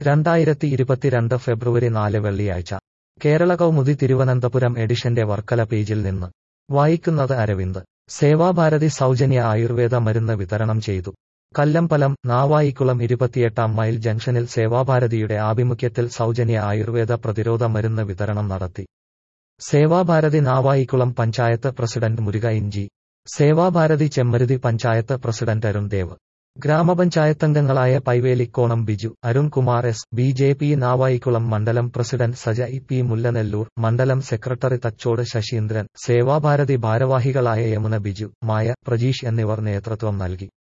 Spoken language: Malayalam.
രണ്ടായിരത്തി ഇരുപത്തിരണ്ട് ഫെബ്രുവരി നാല് വെള്ളിയാഴ്ച കേരള കൗമുദി തിരുവനന്തപുരം എഡിഷന്റെ വർക്കല പേജിൽ നിന്ന് വായിക്കുന്നത് അരവിന്ദ് സേവാഭാരതി സൗജന്യ ആയുർവേദ മരുന്ന് വിതരണം ചെയ്തു കല്ലമ്പലം നാവായിക്കുളം ഇരുപത്തിയെട്ടാം മൈൽ ജംഗ്ഷനിൽ സേവാഭാരതിയുടെ ആഭിമുഖ്യത്തിൽ സൗജന്യ ആയുർവേദ പ്രതിരോധ മരുന്ന് വിതരണം നടത്തി സേവാഭാരതി നാവായിക്കുളം പഞ്ചായത്ത് പ്രസിഡന്റ് മുരുക ഇഞ്ചി സേവാഭാരതി ചെമ്മരുതി പഞ്ചായത്ത് പ്രസിഡന്റ് അരുൺ ദേവ് ഗ്രാമപഞ്ചായത്തംഗങ്ങളായ Paivelikkonam Biju Arunkumar S B J P Navaikulam മണ്ഡലം president Saja E P Mullanellur മണ്ഡലം സെക്രട്ടറി തച്ചോട് ശശീന്ദ്രൻ സേവാഭാരതി ഭാരവാഹികളായ യമുന ബിജു മായ പ്രജീഷ് എന്നിവർ നേതൃത്വം നൽകി